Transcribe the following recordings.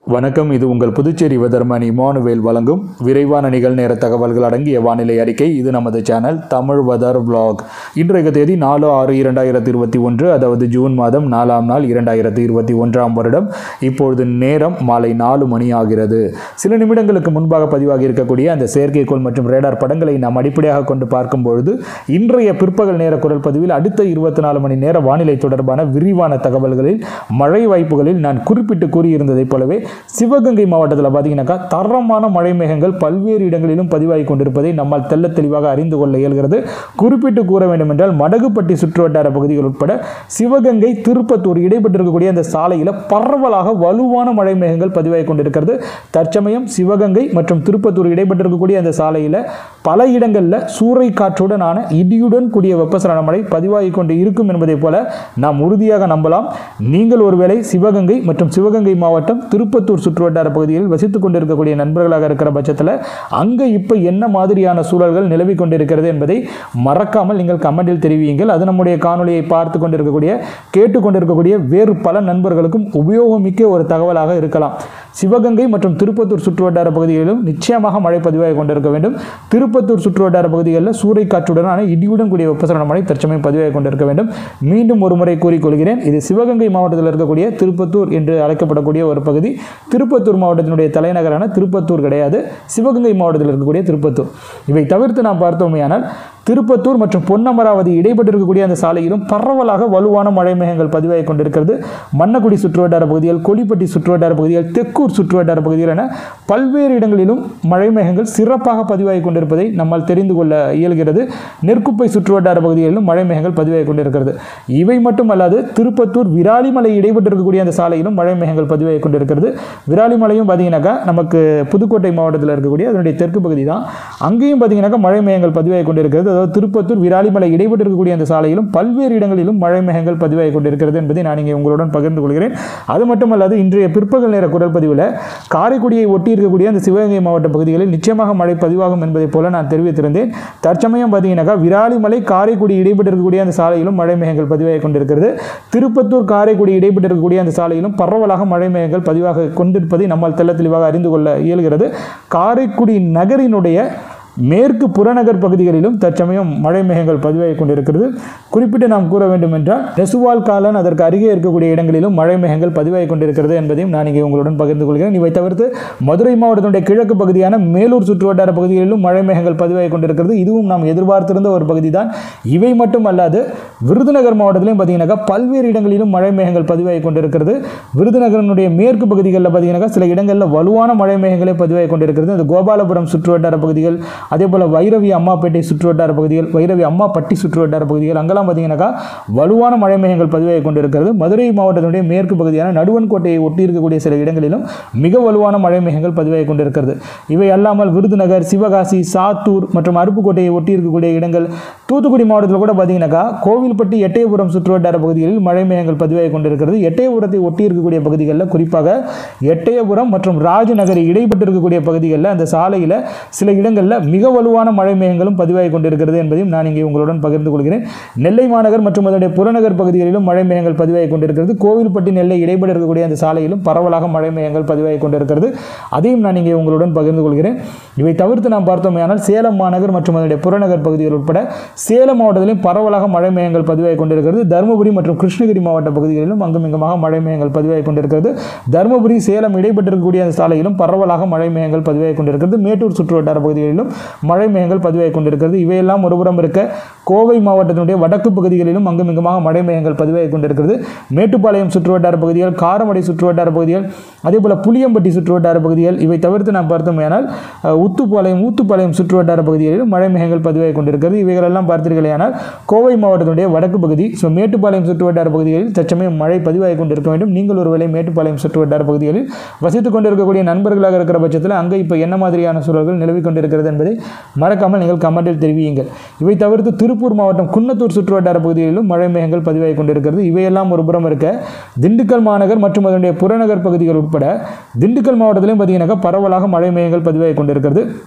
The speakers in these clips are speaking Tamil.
வணக்கம் இது உங்கள் புதுச்சேரி வெதர்மன் இமானுவேல் வழங்கும் விரைவான நிகழ்நேர தகவல்கள் அடங்கிய வானிலை அறிக்கை இது நமது சேனல் தமிழ் வெதர் vlog இன்றைய தேதி நாலு ஆறு இரண்டாயிரத்தி இருபத்தி ஒன்று அதாவது ஜூன் மாதம் நாலாம் நாள் இரண்டாயிரத்தி இருபத்தி ஒன்றாம் வருடம் இப்பொழுது நேரம் மாலை நாலு மணி ஆகிறது சில நிமிடங்களுக்கு முன்பாக பதிவாகி இருக்கக்கூடிய அந்த செயற்கைக்கோள் மற்றும் ரேடார் படங்களை நாம் அடிப்படையாக கொண்டு பார்க்கும் பொழுது இன்றைய பிற்பகல் நேர குரல் பதிவில் அடுத்த இருபத்தி நாலு மணி நேர வானிலை தொடர்பான விரிவான தகவல்களில் மழை வாய்ப்புகளில் நான் குறிப்பிட்டு கூறியிருந்ததைப் போலவே சிவகங்கை மாவட்டத்தில் பார்த்தீங்கன்னாக்கா தரமான மழை மேகங்கள் பல்வேறு இடங்களிலும் பதிவாகி கொண்டிருப்பதை நம்மால் தெள்ள தெளிவாக அறிந்து கொள்ள இயல்கிறது குறிப்பிட்டு கூற வேண்டும் என்றால் மடகுப்பட்டி சுற்றுவட்டார பகுதிகள் உட்பட சிவகங்கை திருப்பத்தூர் இடைப்பட்டிருக்கக்கூடிய அந்த சாலையில் பரவலாக வலுவான மழை மேகங்கள் பதிவாகி கொண்டிருக்கிறது தற்சமயம் சிவகங்கை மற்றும் திருப்பத்தூர் இடைப்பட்டிருக்கக்கூடிய அந்த சாலையில் பல இடங்களில் சூறை காற்றுடனான இடியுடன் கூடிய வெப்பசலன மழை பதிவாகி கொண்டு இருக்கும் என்பதைப் போல நாம் உறுதியாக நம்பலாம் நீங்கள் ஒருவேளை சிவகங்கை மற்றும் சிவகங்கை மாவட்டம் திருப்பத்தூர் சுற்றுவட்டார பகுதியில் வசித்துக் கொண்டிருக்கக்கூடிய நண்பர்களாக இருக்கிற பட்சத்தில் அங்கே இப்போ என்ன மாதிரியான சூழல்கள் நிலவி கொண்டிருக்கிறது என்பதை மறக்காமல் நீங்கள் கமெண்டில் தெரிவியுங்கள் அது நம்முடைய காணொலியை பார்த்து கொண்டிருக்கக்கூடிய கேட்டுக்கொண்டிருக்கக்கூடிய வேறு பல நண்பர்களுக்கும் உபயோகமிக்க ஒரு தகவலாக இருக்கலாம் சிவகங்கை மற்றும் திருப்பத்தூர் சுற்றுவட்டார பகுதிகளிலும் நிச்சயமாக மழை பதிவாகி கொண்டிருக்க வேண்டும் திருப்பத்தூர் சுற்றுவட்டார பகுதிகளில் சூறைக்காற்றுடனான இடியுடன் கூடிய வெப்பசலன மழை தற்சமயம் பதிவாகி கொண்டிருக்க வேண்டும் மீண்டும் ஒரு முறை கூறிக்கொள்கிறேன் இது சிவகங்கை மாவட்டத்தில் இருக்கக்கூடிய திருப்பத்தூர் என்று அழைக்கப்படக்கூடிய ஒரு பகுதி திருப்பத்தூர் மாவட்டத்தினுடைய தலைநகரான திருப்பத்தூர் கிடையாது சிவகங்கை மாவட்டத்தில் இருக்கக்கூடிய திருப்பத்தூர் இவை தவிர்த்து நாம் பார்த்தோமேயானால் திருப்பத்தூர் மற்றும் பொன்னமராவதி இடைப்பட்டிருக்கக்கூடிய அந்த சாலையிலும் பரவலாக வலுவான மழை மேகங்கள் பதிவாகி கொண்டிருக்கிறது மன்னக்குடி சுற்றுவட்டார பகுதிகள் கொடிப்பட்டி சுற்றுவட்டார பகுதிகள் தெக்கூர் சுற்றுவட்டார பகுதிகள் என பல்வேறு இடங்களிலும் மழை மேகங்கள் சிறப்பாக பதிவாகி கொண்டிருப்பதை நம்மால் தெரிந்து கொள்ள இயல்கிறது நெற்குப்பை சுற்றுவட்டார பகுதிகளிலும் மழை மேகங்கள் பதிவாகி கொண்டிருக்கிறது இவை மட்டுமல்லாது திருப்பத்தூர் விராலிமலை இடைப்பட்டிருக்கக்கூடிய அந்த சாலையிலும் மழை மேகங்கள் பதிவாகி கொண்டிருக்கிறது விராலிமலையும் பார்த்தீங்கன்னாக்கா நமக்கு புதுக்கோட்டை மாவட்டத்தில் இருக்கக்கூடிய அதனுடைய தெற்கு பகுதி தான் அங்கேயும் பார்த்தீங்கன்னாக்கா மழை மேகங்கள் பதிவாகி கொண்டிருக்கிறது அதாவது திருப்பத்தூர் விராலிமலை இடைப்பட்டு இருக்கக்கூடிய அந்த சாலையிலும் பல்வேறு இடங்களிலும் மழை மேகங்கள் பதிவாகி கொண்டிருக்கிறது என்பதை நான் இங்கே உங்களுடன் பகிர்ந்து கொள்கிறேன் அது மட்டுமல்லாது இன்றைய பிற்பகல் நேர குரல் பதிவில் காரைக்குடியை ஒட்டி இருக்கக்கூடிய அந்த சிவகங்கை மாவட்ட பகுதிகளில் நிச்சயமாக மழை பதிவாகும் என்பதைப் போல நான் தெரிவித்திருந்தேன் தற்சமயம் பார்த்தீங்கன்னாக்கா விராலிமலை காரைக்குடி இடைப்பட்டு இருக்கக்கூடிய அந்த சாலையிலும் மழை மேகங்கள் பதிவாகி கொண்டிருக்கிறது திருப்பத்தூர் காரைக்குடி இடைப்பட்டு இருக்கக்கூடிய அந்த சாலையிலும் பரவலாக மழை மேகங்கள் பதிவாக கொண்டிருப்பதை நம்மால் தெள்ள தெளிவாக அறிந்து கொள்ள இயல்கிறது காரைக்குடி நகரினுடைய மேற்கு புறநகர் பகுதிகளிலும் தற்சமயம் மழை மேகங்கள் பதிவாகி கொண்டிருக்கிறது குறிப்பிட்டு நாம் கூற வேண்டும் என்றால் நெசுவால் காலன் அதற்கு அருகே இருக்கக்கூடிய இடங்களிலும் மழை மேகங்கள் பதிவாகி கொண்டிருக்கிறது என்பதையும் நான் இங்கே உங்களுடன் பகிர்ந்து கொள்கிறேன் இவை தவிர்த்து மதுரை மாவட்டத்தினுடைய கிழக்கு பகுதியான மேலூர் சுற்றுவட்டார பகுதிகளிலும் மழை மேகங்கள் பதிவாகி கொண்டிருக்கிறது இதுவும் நாம் எதிர்பார்த்திருந்த ஒரு பகுதி தான் இவை மட்டும் அல்லாது விருதுநகர் மாவட்டத்திலையும் பார்த்தீங்கன்னாக்கா பல்வேறு இடங்களிலும் மழை மேகங்கள் பதிவாகி கொண்டிருக்கிறது விருதுநகரனுடைய மேற்கு பகுதிகளில் பார்த்தீங்கன்னாக்கா சில இடங்களில் வலுவான மழை மேகங்களே பதிவாகி கொண்டிருக்கிறது இந்த கோபாலபுரம் சுற்றுவட்டார பகுதிகள் அதே போல் வைரவி அம்மாப்பேட்டை சுற்றுவட்டார பகுதிகள் வைரவி அம்மாப்பட்டி சுற்றுவட்டார பகுதிகள் அங்கெல்லாம் பார்த்தீங்கன்னாக்கா வலுவான மழை மேகங்கள் பதிவாகி கொண்டிருக்கிறது மதுரை மாவட்டத்தினுடைய மேற்கு பகுதியான நடுவன்கோட்டையை ஒட்டி இருக்கக்கூடிய சில இடங்களிலும் மிக வலுவான மழை மேகங்கள் பதிவாகி கொண்டிருக்கிறது இவை அல்லாமல் விருதுநகர் சிவகாசி சாத்தூர் மற்றும் அருப்புக்கோட்டையை ஒட்டி இருக்கக்கூடிய இடங்கள் தூத்துக்குடி மாவட்டத்தில் கூட பார்த்தீங்கன்னாக்கா கோவில்பட்டி எட்டயபுரம் சுற்றுவட்டார பகுதிகளில் மழை மேகங்கள் பதிவாகி கொண்டிருக்கிறது எட்டயபுரத்தை ஒட்டி இருக்கக்கூடிய பகுதிகளில் குறிப்பாக எட்டயபுரம் மற்றும் ராஜநகரை இடைப்பட்டு இருக்கக்கூடிய பகுதிகளில் அந்த சாலையில் சில இடங்களில் மிக வலுவான மழை மேகங்களும் பதிவாகி கொண்டிருக்கிறது என்பதையும் நான் இங்கே உங்களுடன் பகிர்ந்து கொள்கிறேன் நெல்லை மாநகர் மற்றும் அதனுடைய புறநகர் பகுதிகளிலும் மழை மேகங்கள் பதிவாகி கொண்டிருக்கிறது கோவில்பட்டி நெல்லை இடைப்பட இருக்கக்கூடிய அந்த சாலையிலும் பரவலாக மழை மேகங்கள் பதிவாகி கொண்டிருக்கிறது அதையும் நான் இங்கே உங்களுடன் பகிர்ந்து கொள்கிறேன் இவை தவிர்த்து நாம் பார்த்தோமேயானால் சேலம் மாநகர் மற்றும் அதனுடைய புறநகர் பகுதிகள் உட்பட சேலம் மாவட்டத்திலும் பரவலாக மழை மேகங்கள் பதிவாகி கொண்டிருக்கிறது தருமபுரி மற்றும் கிருஷ்ணகிரி மாவட்ட பகுதிகளிலும் அங்குமிங்குமாக மழை மேகங்கள் பதிவாகி கொண்டிருக்கிறது தருமபுரி சேலம் இடைப்பட்டிருக்கக்கூடிய அந்த சாலையிலும் பரவலாக மழை மேகங்கள் பதிவாகி கொண்டிருக்கிறது மேட்டூர் சுற்றுவட்டார பகுதிகளிலும் மழை மேகங்கள் பதிவாகி கொண்டிருக்கிறது இவையெல்லாம் ஒருபுறம் இருக்க கோவை மாவட்டத்தினுடைய வடக்கு பகுதிகளிலும் அங்குமிங்குமாக மழை மேகங்கள் பதிவாகி கொண்டிருக்கிறது மேட்டுப்பாளையம் சுற்றுவட்டார பகுதிகள் காரமடை சுற்றுவட்டார பகுதிகள் அதே போல் புளியம்பட்டி சுற்றுவட்டார பகுதிகள் இவை தவிர்த்து நாம் பார்த்தோமேயானால் அஹ், ஊத்துப்பாளையம் ஊத்துப்பாளையம் சுற்றுவட்டார பகுதிகளிலும் மழை மேகங்கள் பதிவாகி கொண்டிருக்கிறது இவைகளெல்லாம் பார்த்தீர்களேயானால் கோவை மாவட்டத்தினுடைய வடக்கு பகுதி ஸோ மேட்டுப்பாளையம் சுற்றுவட்டார பகுதிகளில் தற்சமயம் மழை பதிவாகி கொண்டிருக்க வேண்டும் நீங்கள் ஒருவேளை மேட்டுப்பாளையம் சுற்றுவட்டார பகுதிகளில் வசித்துக் கொண்டிருக்கக்கூடிய நண்பர்களாக இருக்கிற பட்சத்தில் அங்கே இப்போ என்ன மாதிரியான சூழல்கள் நிலவி கொண்டிருக்கிறது என்பதை மறக்காமல் நீங்கள் கமெண்டில் தெரிவியுங்கள் இவை தவிர்த்து திருப்பூர் மாவட்டம் குன்னத்தூர் சுற்றுவட்டார பகுதிகளிலும் மழை மேகங்கள் பதிவாகி கொண்டிருக்கிறது இவையெல்லாம் ஒரு புறம் இருக்க திண்டுக்கல் மாநகர் மற்றும் அதனுடைய புறநகர் பகுதிகள் உட்பட திண்டுக்கல் மாவட்டத்திலையும் பார்த்தீங்கன்னாக்கா பரவலாக மழை மேகங்கள் பதிவாகி கொண்டிருக்கிறது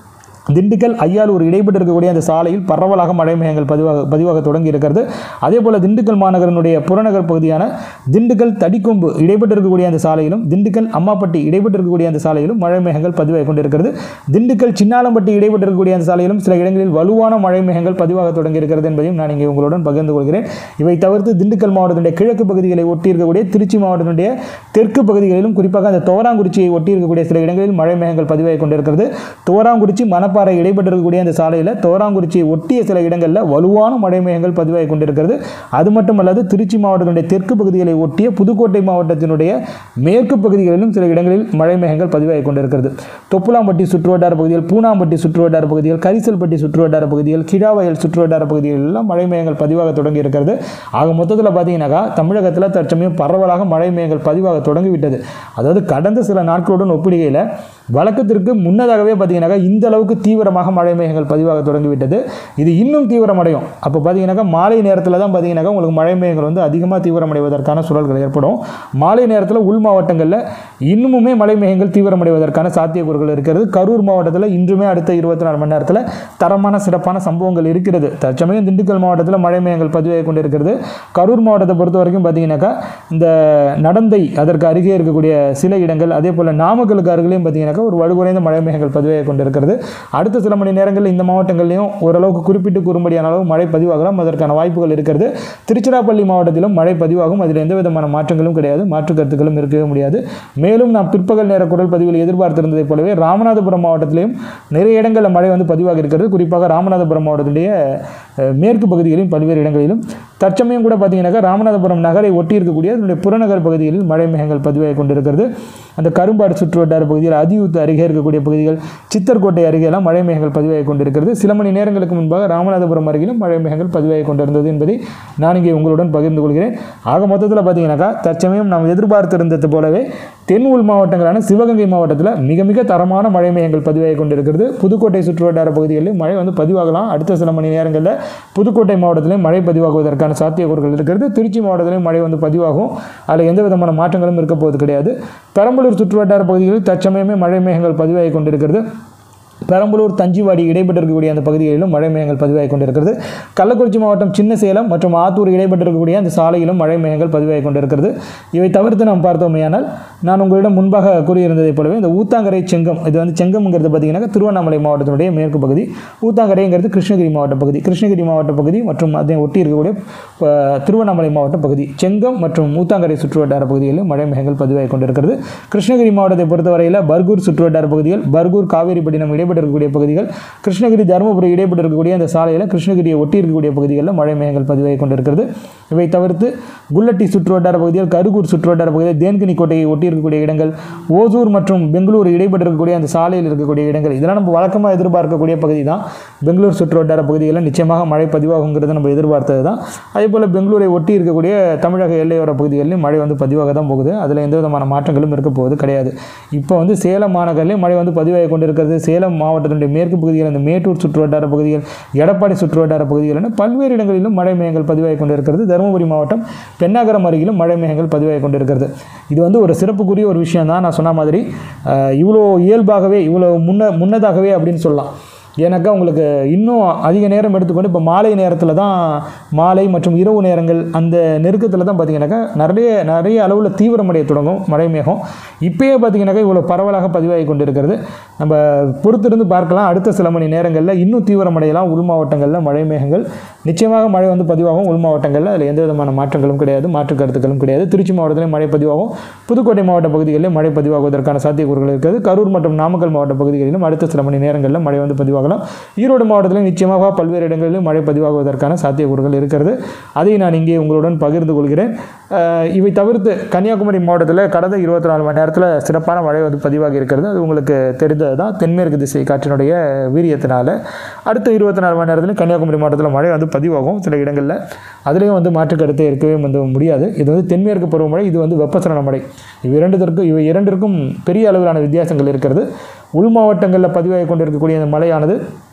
திண்டுக்கல் ஐயாலூர் இடைப்பட்டு இருக்கக்கூடிய அந்த சாலையில் பரவலாக மழை மேகங்கள் பதிவாக பதிவாக தொடங்கி இருக்கிறது அதே போல் திண்டுக்கல் மாநகரனுடைய புறநகர் பகுதியான திண்டுக்கல் தடிக்கொம்பு இடைப்பட்டு இருக்கக்கூடிய அந்த சாலையிலும் திண்டுக்கல் அம்மாப்பட்டி இடைப்பட்டு இருக்கக்கூடிய அந்த சாலையிலும் மழை மேகங்கள் பதிவாகி கொண்டிருக்கிறது திண்டுக்கல் சின்னாலம்பட்டி இடைப்பட்டு இருக்கக்கூடிய அந்த சாலையிலும் சில இடங்களில் வலுவான மழை மேகங்கள் பதிவாக தொடங்கி இருக்கிறது என்பதையும் நான் இங்கே உங்களுடன் பகிர்ந்து கொள்கிறேன் இவை தவிர்த்து திண்டுக்கல் மாவட்டத்தினுடைய கிழக்கு பகுதிகளை ஒட்டி இருக்கக்கூடிய திருச்சி மாவட்டத்தினுடைய தெற்கு பகுதிகளிலும் குறிப்பாக அந்த தோராங்குறிச்சியை ஒட்டி இருக்கக்கூடிய சில இடங்களில் மழை மேகங்கள் பதிவாகி கொண்டிருக்கிறது தோராங்குறிச்சி மணப்பாறை இடைப்பட்டு இருக்கக்கூடிய அந்த சாலையில் தோராங்குறிச்சியை ஒட்டிய சில இடங்களில் வலுவான மழை மேகங்கள் பதிவாகி கொண்டிருக்கிறது அது மட்டுமல்லாது திருச்சி மாவட்டத்தினுடைய தெற்கு பகுதிகளை ஒட்டிய புதுக்கோட்டை மாவட்டத்தினுடைய மேற்கு பகுதிகளிலும் சில இடங்களில் மழை மேகங்கள் பதிவாகி கொண்டிருக்கிறது தொப்புலாம்பட்டி சுற்றுவட்டார பகுதிகள் பூனாம்பட்டி சுற்றுவட்டார பகுதிகள் கரிசல்பட்டி சுற்றுவட்டார பகுதிகள் கிடாவயல் சுற்றுவட்டார பகுதிகள் எல்லாம் மழை மேகங்கள் பதிவாக தொடங்கி இருக்கிறது ஆக மொத்தத்தில் பார்த்தீங்கன்னாக்கா தமிழகத்தில் தற்சமயம் பரவலாக மழை மேகங்கள் பதிவாக தொடங்கிவிட்டது அதாவது கடந்த சில நாட்களுடன் ஒப்பிடுகையில் வழக்கத்திற்கு முன்னதாகவே பார்த்தீங்கன்னாக்கா இந்த அளவுக்கு தீவிரமாக மழை மேகங்கள் பதிவாக தொடங்கிவிட்டது இது இன்னும் தீவிரமடையும் அப்போ பார்த்தீங்கன்னாக்கா மாலை நேரத்தில் தான் பார்த்தீங்கன்னாக்கா உங்களுக்கு மழை மேகங்கள் வந்து அதிகமாக தீவிரமடைவதற்கான சூழல்கள் ஏற்படும் மாலை நேரத்தில் உள் மாவட்டங்களில் இன்னுமுமே மழை மேகங்கள் தீவிரமடைவதற்கான சாத்தியக்கூறுகள் இருக்கிறது கரூர் மாவட்டத்தில் இன்றுமே அடுத்த இருபத்தி நாலு மணி நேரத்தில் தரமான சிறப்பான சம்பவங்கள் இருக்கிறது தற்சமயம் திண்டுக்கல் மாவட்டத்தில் மழை மேகங்கள் பதிவாகி கொண்டிருக்கிறது கரூர் மாவட்டத்தை பொறுத்த வரைக்கும் பார்த்தீங்கன்னாக்கா இந்த நடந்தை அதற்கு அருகே இருக்கக்கூடிய சில இடங்கள் அதே போல் நாமக்கலுக்கு அருகிலையும் பார்த்தீங்கன்னாக்கா ஒரு வலுகுறைந்த மழை மேகங்கள் பதிவாகி கொண்டிருக்கிறது அடுத்த சில மணி நேரங்களில் இந்த மாவட்டங்கள்லையும் ஓரளவுக்கு குறிப்பிட்டு கூறும்படியான அளவு மழை பதிவாகலாம் அதற்கான வாய்ப்புகள் இருக்கிறது திருச்சிராப்பள்ளி மாவட்டத்திலும் மழை பதிவாகும் அதில் எந்த விதமான மாற்றங்களும் கிடையாது மாற்று கருத்துக்களும் இருக்கவே முடியாது மேலும் நாம் பிற்பகல் நேர குரல் பதிவில் எதிர்பார்த்திருந்ததைப் போலவே ராமநாதபுரம் மாவட்டத்திலையும் நிறைய இடங்களில் மழை வந்து பதிவாக இருக்கிறது குறிப்பாக ராமநாதபுரம் மாவட்டத்திலேயே அஹ், மேற்கு பகுதிகளிலும் பல்வேறு இடங்களிலும் தற்சமயம் கூட பார்த்தீங்கன்னாக்கா ராமநாதபுரம் நகரை ஒட்டி இருக்கக்கூடிய அதனுடைய புறநகர் பகுதிகளில் மழை மேகங்கள் பதிவாகி கொண்டிருக்கிறது அந்த கரும்பாடு சுற்றுவட்டார பகுதியில் அதியூத்து அருகே இருக்கக்கூடிய பகுதிகள் சித்தர்கோட்டை அருகேலாம் மழை மேகங்கள் பதிவாகி கொண்டிருக்கிறது சில மணி நேரங்களுக்கு முன்பாக ராமநாதபுரம் அருகிலும் மழை மேகங்கள் பதிவாகி கொண்டிருந்தது என்பதை நான் இங்கே உங்களுடன் பகிர்ந்து கொள்கிறேன் ஆக மொத்தத்தில் பார்த்தீங்கன்னாக்கா தற்சமயம் நாம் எதிர்பார்த்திருந்தது போலவே தென் உள் மாவட்டங்களான சிவகங்கை மாவட்டத்தில் மிக மிக தரமான மழை மேகங்கள் பதிவாகி கொண்டிருக்கிறது புதுக்கோட்டை சுற்றுவட்டார பகுதிகளில் மழை வந்து பதிவாகலாம் அடுத்த சில மணி நேரங்களில் புதுக்கோட்டை மாவட்டத்திலும் மழை பதிவாகுவதற்கான சாத்தியக்கூறுகள் இருக்கிறது திருச்சி மாவட்டத்திலும் மழை வந்து பதிவாகும் அதில் எந்த விதமான மாற்றங்களும் இருக்க போவது கிடையாது பெரம்பலூர் சுற்றுவட்டார பகுதிகளில் தற்சமயமே மழை மேகங்கள் பதிவாகி கொண்டிருக்கிறது பெரம்பலூர் தஞ்சிவாடி இடைப்பட்டு இருக்கக்கூடிய அந்த பகுதிகளிலும் மழை மேகங்கள் பதிவாகி கொண்டிருக்கிறது கள்ளக்குறிச்சி மாவட்டம் சின்ன சேலம் மற்றும் ஆத்தூர் இடைப்பட்டு இருக்கக்கூடிய அந்த சாலையிலும் மழை மேகங்கள் பதிவாகி கொண்டிருக்கிறது இவை தவிர்த்து நாம் பார்த்தோமேயானால் நான் உங்களிடம் முன்பாக கூறியிருந்ததைப் போலவே இந்த ஊத்தாங்கரை செங்கம் இது வந்து செங்கம்ங்கிறது பார்த்தீங்கன்னா திருவண்ணாமலை மாவட்டத்தினுடைய மேற்கு பகுதி ஊத்தாங்கரைங்கிறது கிருஷ்ணகிரி மாவட்ட பகுதி கிருஷ்ணகிரி மாவட்ட பகுதி மற்றும் அதை ஒட்டி இருக்கக்கூடிய அஹ், திருவண்ணாமலை மாவட்ட பகுதி செங்கம் மற்றும் ஊத்தாங்கரை சுற்றுவட்டார பகுதிகளிலும் மழை மேகங்கள் பதிவாகி கொண்டிருக்கிறது கிருஷ்ணகிரி மாவட்டத்தை பொறுத்தவரையில் பர்கூர் சுற்றுவட்டார பகுதிகள் பர்கூர் காவேரிப்பட்டினம் இடைப்பட்டு இருக்கக்கூடிய பகுதிகள் கிருஷ்ணகிரி தருமபுரி இடைப்பட்டு இருக்கக்கூடிய அந்த சாலையில் கிருஷ்ணகிரியை ஒட்டி இருக்கக்கூடிய பகுதிகளில் மழை மேகங்கள் பதிவாகி கொண்டிருக்கிறது இவை தவிர்த்து குள்ளட்டி சுற்றுவட்டார பகுதிகள் கருகூர் சுற்றுவட்டார பகுதிகள் தேன்கனி கோட்டையை ஒட்டி இருக்கக்கூடிய இடங்கள் ஓசூர் மற்றும் பெங்களூர் இடைப்பட்டு இருக்கக்கூடிய அந்த சாலையில் இருக்கக்கூடிய இடங்கள் இதெல்லாம் நம்ம வழக்கமாக எதிர்பார்க்கக்கூடிய பகுதி தான் பெங்களூர் சுற்றுவட்டார பகுதிகளில் நிச்சயமாக மழை பதிவாகுங்கிறது நம்ம எதிர்பார்த்தது தான் அதே போல் பெங்களூரை ஒட்டி இருக்கக்கூடிய தமிழக எல்லையோர பகுதிகளிலும் மழை வந்து பதிவாக தான் போகுது அதில் எந்த விதமான மாற்றங்களும் இருக்க போவது கிடையாது இப்போ வந்து சேலம் மாநகரிலே மழை வந்து பதிவாகி கொண்டிருக்கிறது சேலம் மாவட்டத்தினுடைய மேற்கு பகுதிகள் இந்த மேட்டூர் சுற்றுவட்டார பகுதிகள் எடப்பாடி சுற்றுவட்டார பகுதிகள் என பல்வேறு இடங்களிலும் மழை மேகங்கள் பதிவாகி கொண்டிருக்கிறது தருமபுரி மாவட்டம் பெண்ணாகரம் அருகிலும் மழை மேகங்கள் பதிவாகி கொண்டிருக்கிறது இது வந்து ஒரு சிறப்புக்குரிய ஒரு விஷயம் தான் நான் சொன்ன மாதிரி அஹ், இவ்வளோ இயல்பாகவே இவ்வளோ முன்ன முன்னதாகவே அப்படின்னு சொல்லலாம் ஏன்னாக்கா உங்களுக்கு இன்னும் அதிக நேரம் எடுத்துக்கொண்டு இப்போ மாலை நேரத்தில் தான் மாலை மற்றும் இரவு நேரங்கள் அந்த நெருக்கத்தில் தான் பார்த்தீங்கன்னாக்கா நிறைய நிறைய அளவில் தீவிரமடைய தொடங்கும் மழை மேகம் இப்பயே பார்த்தீங்கன்னாக்கா இவ்வளோ பரவலாக பதிவாகி கொண்டிருக்கிறது நம்ம பொறுத்திருந்து பார்க்கலாம் அடுத்த சில மணி நேரங்களில் இன்னும் தீவிரமடையலாம் உள் மாவட்டங்களில் மழை மேகங்கள் நிச்சயமாக மழை வந்து பதிவாகும் உள் மாவட்டங்களில் அதில் எந்த விதமான மாற்றங்களும் கிடையாது மாற்று கருத்துக்களும் கிடையாது திருச்சி மாவட்டத்திலும் மழை பதிவாகும் புதுக்கோட்டை மாவட்ட பகுதிகளிலும் மழை பதிவாகுவதற்கான சாத்தியக்கூறுகள் இருக்கிறது கரூர் மற்றும் நாமக்கல் மாவட்ட பகுதிகளிலும் அடுத்த சில மணி நேரங்களில் மழை வந்து பதிவாகலாம் ஈரோடு மாவட்டத்திலும் நிச்சயமாக பல்வேறு இடங்களிலும் மழை பதிவாகுவதற்கான சாத்தியக்கூறுகள் இருக்கிறது அதை நான் இங்கே உங்களுடன் பகிர்ந்து கொள்கிறேன் அஹ் இவை தவிர்த்து கன்னியாகுமரி மாவட்டத்தில் கடந்த இருபத்தி நாலு மணி நேரத்தில் சிறப்பான மழை வந்து பதிவாகி இருக்கிறது அது உங்களுக்கு தெரிந்தது தான் தென்மேற்கு திசை காற்றினுடைய வீரியத்தினால அடுத்த இருபத்தி நாலு மணி நேரத்தில் கன்னியாகுமரி மாவட்டத்தில் மழை வந்து பதிவாகும் சில இடங்களில் அதுலேயும் வந்து மாற்று கருத்தை இருக்கவே வந்து முடியாது இது வந்து தென்மேற்கு பருவமழை இது வந்து வெப்பசலன மழை இவை இரண்டுத்திற்கும் இவை இரண்டிற்கும் பெரிய அளவிலான வித்தியாசங்கள் இருக்கிறது உள் மாவட்டங்களில் பதிவாகி கொண்டிருக்கக்கூடிய அந்த மழையானது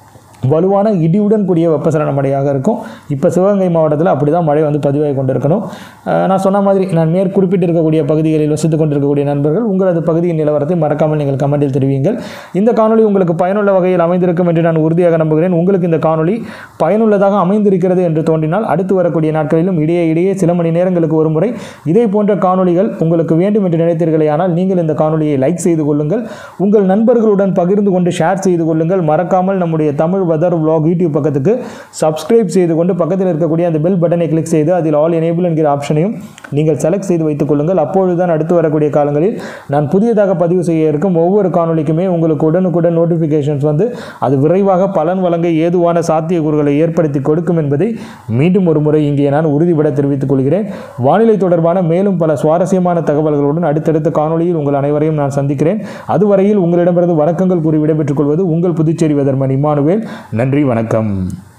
வலுவான இடியுடன் கூடிய வெப்பசலன மழையாக இருக்கும் இப்போ சிவகங்கை மாவட்டத்தில் அப்படி தான் மழை வந்து பதிவாகி கொண்டிருக்கணும் அஹ் நான் சொன்ன மாதிரி நான் மேற் குறிப்பிட்டிருக்கக்கூடிய பகுதிகளில் வசித்துக் கொண்டிருக்கக்கூடிய நண்பர்கள் உங்களது பகுதியின் நிலவரத்தை மறக்காமல் நீங்கள் கமெண்டில் தெரிவியுங்கள் இந்த காணொளி உங்களுக்கு பயனுள்ள வகையில் அமைந்திருக்கும் என்று நான் உறுதியாக நம்புகிறேன் உங்களுக்கு இந்த காணொளி பயனுள்ளதாக அமைந்திருக்கிறது என்று தோன்றினால் அடுத்து வரக்கூடிய நாட்களிலும் இடையே இடையே சில மணி நேரங்களுக்கு ஒரு முறை இதே போன்ற காணொளிகள் உங்களுக்கு வேண்டும் என்று நினைத்தீர்களே ஆனால் நீங்கள் இந்த காணொளியை லைக் செய்து கொள்ளுங்கள் உங்கள் நண்பர்களுடன் பகிர்ந்து கொண்டு ஷேர் செய்து கொள்ளுங்கள் மறக்காமல் நம்முடைய தமிழ் வெதர் vlog யூடியூப் பக்கத்துக்கு சப்ஸ்கிரைப் செய்து கொண்டு பக்கத்தில் இருக்கக்கூடிய அந்த பெல் பட்டனை கிளிக் செய்து அதில் ஆல் எனேபிள் என்கிற ஆப்ஷனையும் நீங்கள் செலக்ட் செய்து வைத்துக் கொள்ளுங்கள் அப்பொழுதுதான் அடுத்து வரக்கூடிய காலங்களில் நான் புதியதாக பதிவு செய்ய இருக்கும் ஒவ்வொரு காணொளிக்குமே உங்களுக்கு உடனுக்குடன் நோட்டிஃபிகேஷன்ஸ் வந்து அது விரைவாக பலன் வழங்க ஏதுவான சாத்தியக்கூறுகளை ஏற்படுத்தி கொடுக்கும் என்பதை மீண்டும் ஒரு முறை இங்கே நான் உறுதிபட தெரிவித்துக் கொள்கிறேன் வானிலை தொடர்பான மேலும் பல சுவாரஸ்யமான தகவல்களுடன் அடுத்தடுத்த காணொளியில் உங்கள் அனைவரையும் நான் சந்திக்கிறேன் அதுவரையில் உங்களிடமிருந்து வணக்கங்கள் கூறி விடைபெற்றுக் கொள்வது உங்கள் புதுச்சேரி வெதர்மன் இமானுவேல் நன்றி வணக்கம்